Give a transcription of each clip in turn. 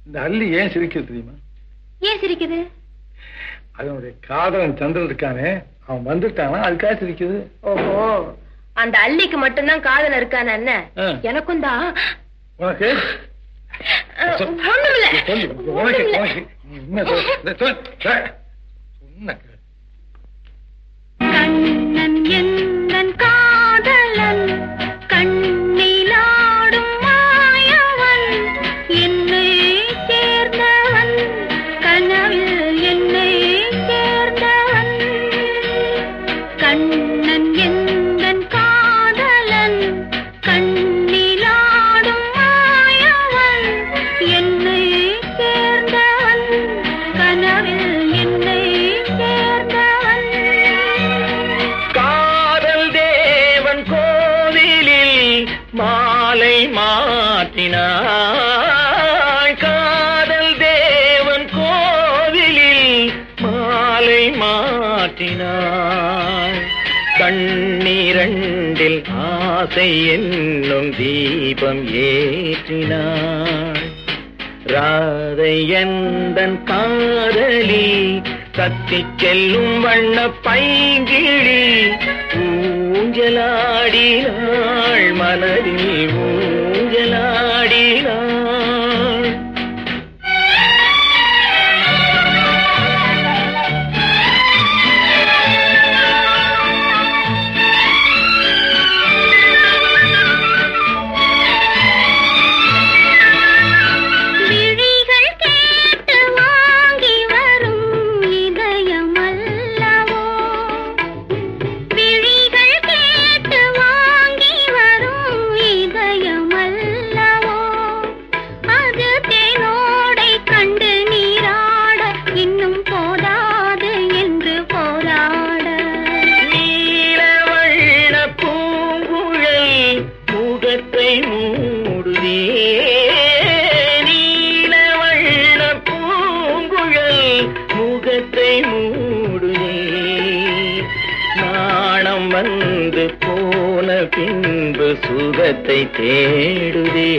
இந்த அள்ளி ஏன் சிரிக்கிறது தெரியுமா ஏன் சிரிக்குது அதனுடைய காதலன் சந்திரன் இருக்கானே அவன் வந்துட்டானா அதுக்காக சிரிக்குது ஓஹோ அந்த அள்ளிக்கு மட்டும்தான் காதல் இருக்கான என்ன ஆ. எனக்கும் தான் உனக்கு ஒண்ணுமில்ல சொல்லு, உனக்கு ஒண்ணுமில்ல. உனக்கு நீ உண்மை சொல்லு. இதை சொல். சொல். சொன்ன கேளு. கண்ணன் எந்தன் காதலன் கண்ணிலாடும் மாயவன் என்னை சேர்ந்தவன் கனவில் என்னை சேர்ந்தவன் கண்ணன் எந்தன் காதலன் கண்ணிலாடும் மாயவன் என்னை சேர்ந்தவன் கனவில் என்னை சேர்ந்தவன் காதல் தேவன் கோவிலில் மாலை மாற்றினாய் காதல் தேவன் கோவிலில் மாலை மாற்றினாய் கண்ணிரண்டில் ஆசை என்னும் தீபம் ஏற்றினாய் ராதை எந்தன் காதலி கத்திச் செல்லும் வண்ண பைங்கிழி ஊஞ்சலாடினாள் மனதில் ஊஞ்சலாடினாள் விழிகள் கேட்டு வாங்கி வரும் இதயமல்லவோ விழிகள் கேட்டு வாங்கி வரும் இதயமல்லவோ அது தேனோடை கண்டு நீராட இன்னும் போதாது என்று போராட நீலவண்ண பூங்குழல் முகத்தை மூடுதே நீலவண்ண பூங்குழல் முகத்தை மூடுதே நாணம் வந்து போன பின்பு சுகத்தை தேடுதே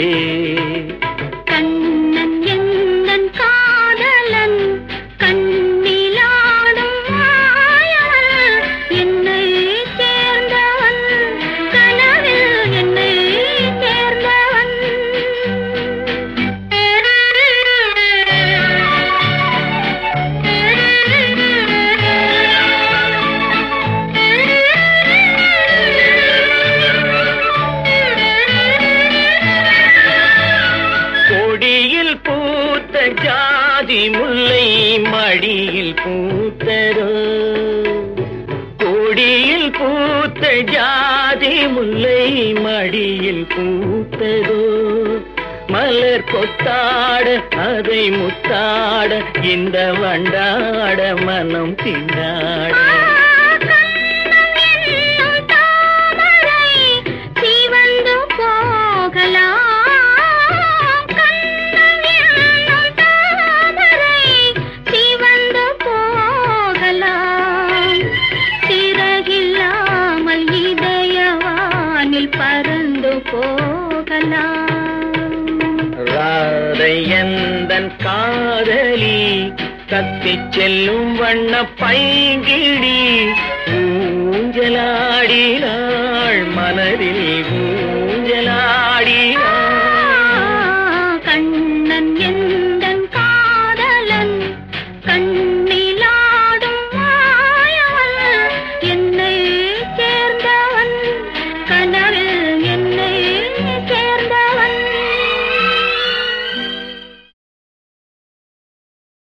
கண்ணன் எந்தன் காதலன் கண்ணிலாடும் மாயவன் என்னை சேர்ந்தவன் கனவில் என்னை சேர்ந்தவன் கொடியில் பூத்த ஜாதி முல்லை மடியில் பூத்தரோ கொடியில் பூத்த ஜாதி முல்லை மடியில் பூத்ததோ மலர் கொத்தாட அதை முத்தாட இந்த வண்டாட மனம் திண்டாட கண்ணம் என்னும் தாமரை சிவந்து போகலாம் கண்ணம் என்னும் தாமரை சிவந்து போகலாம் சிறகில்லாமல் இதயவானில் பறந்து போகலாம் ராதை எந்தன் காதலி கத்திச் செல்லும் வண்ண பைங்கிடி ஊஞ்சலாடினாள் மனதில் ஊஞ்சலா